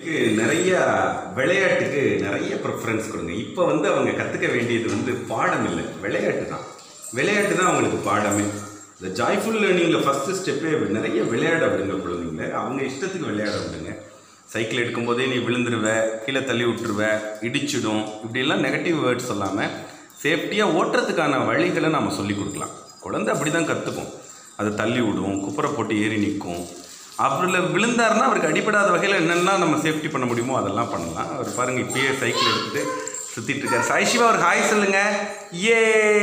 இதுக்கு நிறைய விளையாட்டுக்கு நிறைய ப்ரிஃபரன்ஸ் கொடுங்க இப்போ வந்து அவங்க கற்றுக்க வேண்டியது வந்து பாடம் இல்லை விளையாட்டு தான் விளையாட்டு தான் அவங்களுக்கு பாடமே இந்த ஜாய்ஃபுல் லேர்னிங்கில் ஃபஸ்ட்டு ஸ்டெப்பே நிறைய விளையாட விடுங்க குழந்தைங்கள அவங்க இஷ்டத்துக்கு விளையாட விடுங்க சைக்கிள் எடுக்கும்போதே நீ விழுந்துருவ கீழே தள்ளி விட்டுருவ இடிச்சிடும் இப்படியெல்லாம் நெகட்டிவ் வேர்ட்ஸ் சொல்லாமல் சேஃப்டியாக ஓட்டுறதுக்கான வழிகளை நாம் சொல்லி கொடுக்கலாம் குழந்தை அப்படி தான் கற்றுக்கும் அதை தள்ளி விடும் குப்புரை போட்டு ஏறி நிற்கும் அப்புறம் விழுந்தாருன்னா அவருக்கு அடிபடாத வகையில் என்னென்ன நம்ம சேஃப்டி பண்ண முடியுமோ அதெல்லாம் பண்ணலாம் அவர் பாருங்கள் இப்பயே சைக்கிள் எடுத்துட்டு சுற்றிட்டு இருக்காரு சாய் சிவா ஒரு ஹாய் சொல்லுங்க ஏ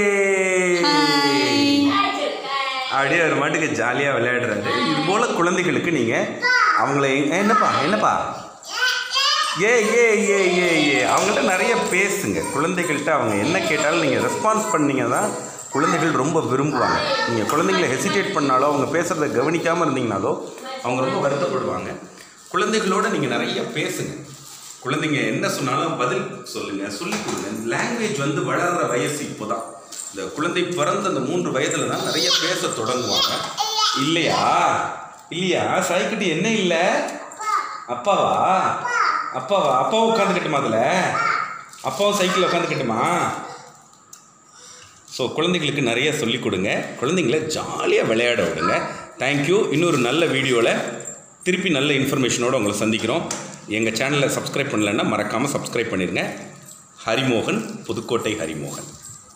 அப்படியே ஒரு மாட்டுக்கு ஜாலியாக விளையாடுறாரு இது போல் குழந்தைகளுக்கு நீங்கள் அவங்கள எ- என்னப்பா என்னப்பா ஏ ஏ ஏ ஏ ஏ அவங்கள்ட்ட நிறைய பேசுங்க குழந்தைகள்கிட்ட அவங்க என்ன கேட்டாலும் நீங்கள் ரெஸ்பான்ஸ் பண்ணீங்கன்னா தான் குழந்தைகள் ரொம்ப விரும்புவாங்க நீங்கள் குழந்தைகளை ஹெசிடேட் பண்ணாலோ அவங்க பேசுகிறத கவனிக்காமல் இருந்தீங்கனாலோ அவங்க ரொம்ப வருத்தப்படுவாங்க குழந்தைகளோட நீங்கள் நிறைய பேசுங்க குழந்தைங்க என்ன சொன்னாலும் பதில் சொல்லுங்கள் சொல்லிக் கொடுங்க லாங்குவேஜ் வந்து வளர்கிற வயசு இப்போ தான் இந்த குழந்தை பிறந்த அந்த மூன்று வயதில் தான் நிறைய பேச தொடங்குவாங்க இல்லையா இல்லையா சாய்க்குட்டி என்ன இல்லை அப்பாவா அப்பாவா அப்பாவும் உட்காந்துக்கட்டுமா அதில் அப்பாவும் சைக்கிளில் உட்காந்துக்கட்டுமா ஸோ குழந்தைகளுக்கு நிறைய சொல்லிக் கொடுங்க குழந்தைங்கள ஜாலியாக விளையாட விடுங்க தேங்க்யூ இன்னொரு நல்ல வீடியோவில் திருப்பி நல்ல இன்ஃபர்மேஷனோடு உங்களை சந்திக்கிறோம் எங்கள் சேனலை சப்ஸ்கிரைப் பண்ணலைன்னா மறக்காமல் சப்ஸ்கிரைப் பண்ணிடுங்க ஹரிமோகன் புதுக்கோட்டை ஹரிமோகன்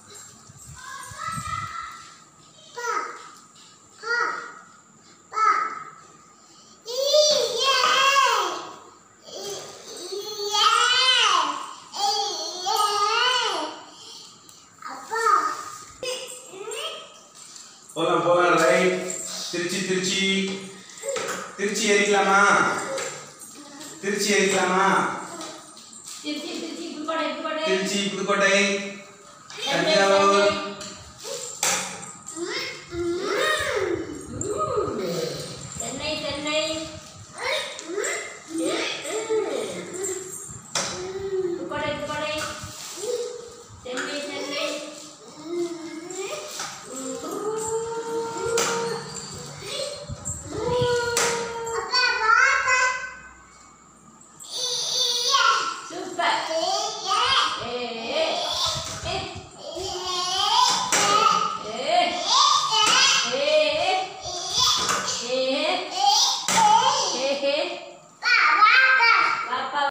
போகலாம் போகலாம் ரைட் திருச்சி திருச்சி திருச்சி ஏறிக்கலாமா திருச்சி ஏறிக்கலாமா திருச்சி புதுக்கோட்டை தஞ்சாவூர்